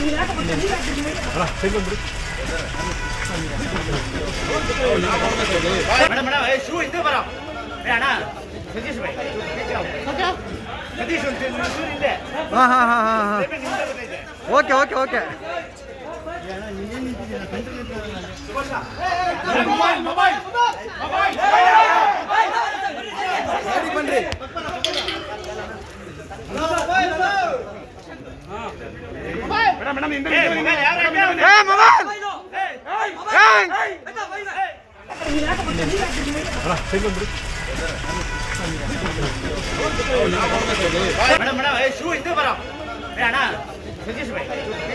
madam madam ಏ shoe ಇದೆ ಬರೋ ಏ ಅಣ್ಣ ಸತೀಶ್ ಭಾಯ್ ಸತೀಶ್ ಒಂದು ಶೂ ಇದೆ ಹಾಂ ಹಾಂ ಹಾಂ ಹಾಂ ಹಾಂ ಪೇಮೆಂಟ್ ನಿಮ್ದೇ ಬಂದೈತೆ ಓಕೆ ಓಕೆ ಓಕೆ ಬನ್ರಿ ಮೇಡಮ್ ಮೇಡಮ್ ಹಿಂದೆ ಮೊಬೈಲ್ ಯಾರು ಏ ಮೊಬೈಲ್ ಏಯ್ ಮೇಡಮ್ ಮೇಡಮ್ ಏ ಶೂ ಇದೆ ಬರೋ ಏ ಅಣ್ಣ ಸತೀಶ್ ಭಾಯ್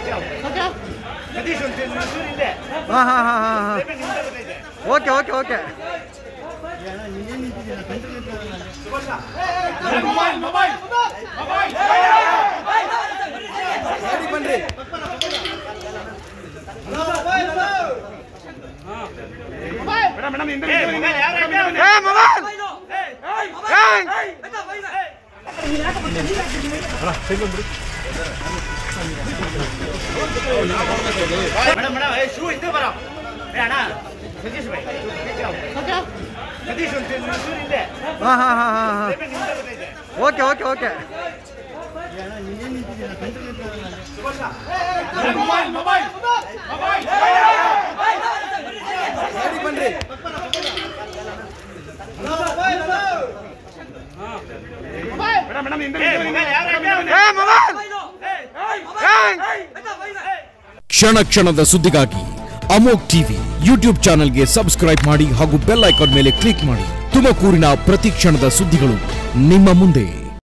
ಸತೀಶ್ ಒಂದು ಶೂ ಇದೆ ಹಾಂ ಹಾಂ ಹಾಂ ಹಾಂ ಹಾಂ ಪೇಮೆಂಟ್ ನಿಮ್ದೇ ಬಂದೈತೆ ಓಕೆ ಓಕೆ ಓಕೆ ಬನ್ರಿ ಮೇಡಮ್ ಮೇಡಮ್ ಹಿಂದೆ ಮೊಬೈಲ್ ಯಾರು ಏ ಮೊಬೈಲ್ ಏಯ್ ಮೇಡಮ್ ಮೇಡಮ್ ಏ ಶೂ ಇದೆ ಬರೋ ಏ ಅಣ್ಣ ಸತೀಶ್ ಭಾಯ್ ಸತೀಶ್ ಒಂದು ಶೂ ಇದೆ ಹಾಂ ಹಾಂ ಹಾಂ ಹಾಂ ಹಾಂ ಪೇಮೆಂಟ್ ನಿಮ್ದೇ ಬಂದೈತೆ ಓಕೆ ಓಕೆ ಓಕೆ ಬನ್ರಿ ಮೇಡಮ್ ಮೇಡಮ್ ಹಿಂದೆ ಮೊಬೈಲ್ ಯಾರು ಏ ಮೊಬೈಲ್ ಏಯ್ ಕ್ಷಣ ಕ್ಷಣದ ಸುದ್ದಿಗಾಗಿ ಅಮೋಕ್ ಟಿವಿ ಯೂಟ್ಯೂಬ್ ಚಾನೆಲ್ಗೆ ಸಬ್ಸ್ಕ್ರೈಬ್ ಮಾಡಿ ಹಾಗೂ ಬೆಲ್ ಐಕಾನ್ ಮೇಲೆ ಕ್ಲಿಕ್ ಮಾಡಿ ತುಮಕೂರಿನ ಪ್ರತಿ ಕ್ಷಣದ ಸುದ್ದಿಗಳು ನಿಮ್ಮ ಮುಂದೆ